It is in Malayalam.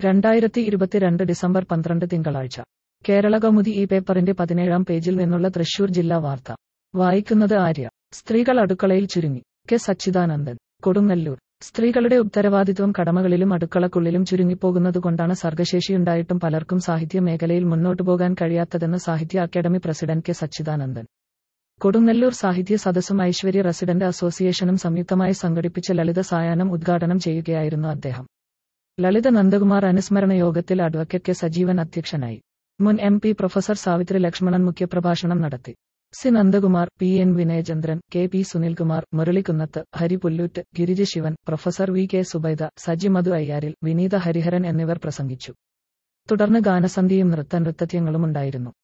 രണ്ടായിരത്തി ഇരുപത്തിരണ്ട് ഡിസംബർ പന്ത്രണ്ട് തിങ്കളാഴ്ച കേരള കൗമുദി ഈ പേപ്പറിന്റെ പതിനേഴാം പേജിൽ നിന്നുള്ള തൃശൂർ ജില്ലാ വാർത്ത വായിക്കുന്നത് ആര്യ സ്ത്രീകൾ അടുക്കളയിൽ ചുരുങ്ങി കെ സച്ചിദാനന്ദൻ കൊടുങ്ങല്ലൂർ സ്ത്രീകളുടെ ഉത്തരവാദിത്വം കടമകളിലും അടുക്കളക്കുള്ളിലും ചുരുങ്ങിപ്പോകുന്നതുകൊണ്ടാണ് സർഗശേഷിയുണ്ടായിട്ടും പലർക്കും സാഹിത്യ മേഖലയിൽ മുന്നോട്ടു പോകാൻ കഴിയാത്തതെന്ന് സാഹിത്യ അക്കാദമി പ്രസിഡന്റ് കെ സച്ചിദാനന്ദൻ കൊടുങ്ങല്ലൂർ സാഹിത്യ സദസ്സും ഐശ്വര്യ റെസിഡന്റ് അസോസിയേഷനും സംയുക്തമായി സംഘടിപ്പിച്ച ലളിത സായാഹ്നം ഉദ്ഘാടനം ചെയ്യുകയായിരുന്നു അദ്ദേഹം ലളിത നന്ദകുമാർ അനുസ്മരണ യോഗത്തിൽ അഡ്വക്കേറ്റ് കെ സജീവൻ അധ്യക്ഷനായി മുൻ M P professor Savitri Lakshmanan മുഖ്യപ്രഭാഷണം നടത്തി C Nandakumar P N Vinayachandran K P Sunilkumar Muralikunnath Hari Pulloot Girija Sivan professor V K Zubaida Saji Madhu അയ്യാരിൽ വിനീത ഹരിഹരൻ എന്നിവർ പ്രസംഗിച്ചു തുടർന്ന് ഗാനസന്ധിയും നൃത്ത നൃത്തത്യങ്ങളും ഉണ്ടായിരുന്നു